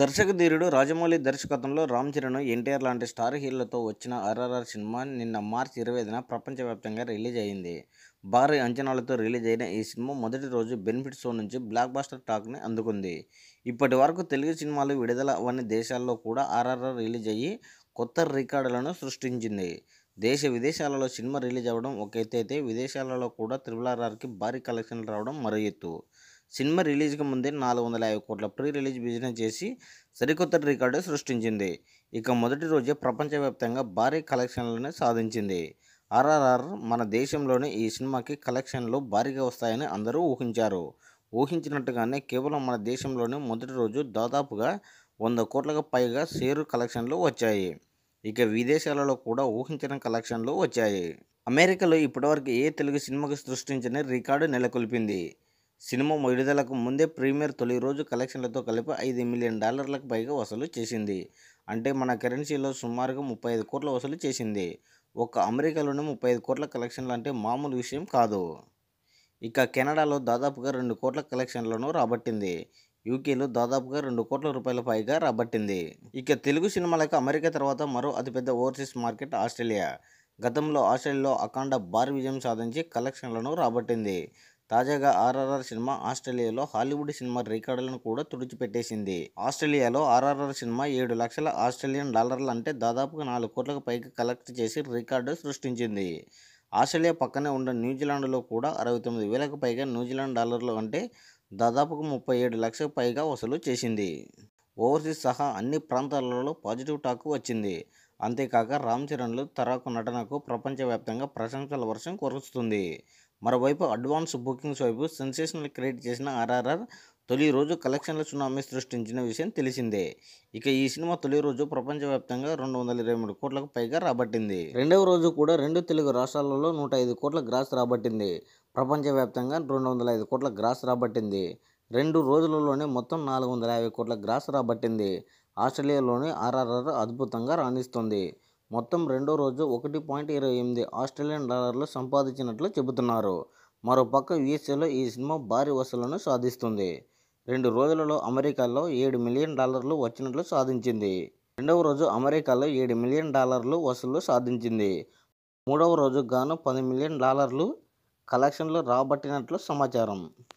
దర్శక ధీరుడు రాజమౌళి దర్శకత్వంలో రామ్ చరణ్ ఎన్టీఆర్ లాంటి స్టార్ హీరోలతో వచ్చిన ఆర్ఆర్ఆర్ సినిమా నిన్న మార్చి ఇరవై ఐదున ప్రపంచవ్యాప్తంగా రిలీజ్ అయింది భారీ అంచనాలతో రిలీజ్ అయిన ఈ సినిమా మొదటి రోజు బెనిఫిట్ షో నుంచి బ్లాక్ బాస్టర్ టాక్ని అందుకుంది ఇప్పటి వరకు తెలుగు సినిమాలు విడుదల అవన్నీ దేశాల్లో కూడా ఆర్ఆర్ఆర్ రిలీజ్ అయ్యి కొత్త రికార్డులను సృష్టించింది దేశ విదేశాలలో సినిమా రిలీజ్ అవ్వడం ఒక ఎత్తు అయితే విదేశాలలో కూడా త్రిబుల్ ఆర్ఆర్కి భారీ కలెక్షన్లు రావడం మరో ఎత్తు సినిమా రిలీజ్కి ముందే నాలుగు వందల యాభై కోట్ల ప్రీ రిలీజ్ బిజినెస్ చేసి సరికొత్త రికార్డు సృష్టించింది ఇక మొదటి రోజే ప్రపంచవ్యాప్తంగా భారీ కలెక్షన్లను సాధించింది ఆర్ఆర్ఆర్ మన దేశంలోని ఈ సినిమాకి కలెక్షన్లు భారీగా వస్తాయని అందరూ ఊహించారు ఊహించినట్టుగానే కేవలం మన దేశంలోని మొదటి రోజు దాదాపుగా వంద కోట్లకు పైగా షేరు కలెక్షన్లు వచ్చాయి ఇక విదేశాలలో కూడా ఊహించిన కలెక్షన్లు వచ్చాయి అమెరికాలో ఇప్పటివరకు ఏ తెలుగు సినిమాకు సృష్టించిన రికార్డు నెలకొల్పింది సినిమా విడుదలకు ముందే ప్రీమియర్ తొలి రోజు కలెక్షన్లతో కలిపి ఐదు మిలియన్ డాలర్లకు పైగా వసూలు చేసింది అంటే మన కరెన్సీలో సుమారుగా ముప్పై ఐదు కోట్ల వసూలు చేసింది ఒక్క అమెరికాలోనే ముప్పై ఐదు కోట్ల కలెక్షన్లు అంటే మామూలు విషయం కాదు ఇక కెనడాలో దాదాపుగా రెండు కోట్ల కలెక్షన్లను రాబట్టింది యూకేలో దాదాపుగా రెండు కోట్ల రూపాయల పైగా రాబట్టింది ఇక తెలుగు సినిమాలకు అమెరికా తర్వాత మరో అతిపెద్ద ఓవర్సీస్ మార్కెట్ ఆస్ట్రేలియా గతంలో ఆస్ట్రేలియాలో అఖండ భారీ విజయం సాధించి కలెక్షన్లను రాబట్టింది తాజాగా ఆర్ఆర్ఆర్ సినిమా ఆస్ట్రేలియాలో హాలీవుడ్ సినిమా రికార్డులను కూడా తుడిచిపెట్టేసింది ఆస్ట్రేలియాలో ఆర్ఆర్ఆర్ సినిమా ఏడు లక్షల ఆస్ట్రేలియన్ డాలర్లు అంటే దాదాపుగా నాలుగు కోట్లకు పైగా కలెక్ట్ చేసి రికార్డు సృష్టించింది ఆస్ట్రేలియా పక్కనే ఉన్న న్యూజిలాండ్లో కూడా అరవై తొమ్మిది వేలకు పైగా న్యూజిలాండ్ డాలర్లు అంటే దాదాపుగా ముప్పై ఏడు లక్షలకు పైగా వసూలు చేసింది ఓవర్సీస్ సహా అన్ని ప్రాంతాలలో పాజిటివ్ టాక్ వచ్చింది అంతేకాక రామ్ చరణ్లు తరాకు నటనకు ప్రపంచవ్యాప్తంగా ప్రశంసల వర్షం కురుస్తుంది మరోవైపు అడ్వాన్స్ బుకింగ్స్ వైపు సెన్సేషనల్ క్రియేట్ చేసిన ఆర్ఆర్ఆర్ తొలి రోజు కలెక్షన్ల సునామీ సృష్టించిన విషయం తెలిసిందే ఇక ఈ సినిమా తొలి రోజు ప్రపంచవ్యాప్తంగా రెండు వందల ఇరవై మూడు కోట్లకు పైగా రాబట్టింది రెండవ రోజు కూడా రెండు తెలుగు రాష్ట్రాలలో నూట ఐదు కోట్ల గ్రాస్ రాబట్టింది ప్రపంచవ్యాప్తంగా రెండు వందల ఐదు కోట్ల గ్రాస్ రాబట్టింది రెండు రోజులలోనే మొత్తం నాలుగు వందల యాభై కోట్ల గ్రాస్ రాబట్టింది ఆస్ట్రేలియాలోని ఆర్ఆర్ఆర్ అద్భుతంగా రాణిస్తుంది మొత్తం రెండో రోజు ఒకటి పాయింట్ ఇరవై ఎనిమిది ఆస్ట్రేలియన్ డాలర్లు సంపాదించినట్లు చెబుతున్నారు మరోపక్క యుఎస్ఏలో ఈ సినిమా భారీ వసూళ్లను సాధిస్తుంది రెండు రోజులలో అమెరికాలో ఏడు మిలియన్ డాలర్లు వచ్చినట్లు సాధించింది రెండవ రోజు అమెరికాలో ఏడు మిలియన్ డాలర్లు వసూళ్లు సాధించింది మూడవ రోజు గాను పది మిలియన్ డాలర్లు కలెక్షన్లు రాబట్టినట్లు సమాచారం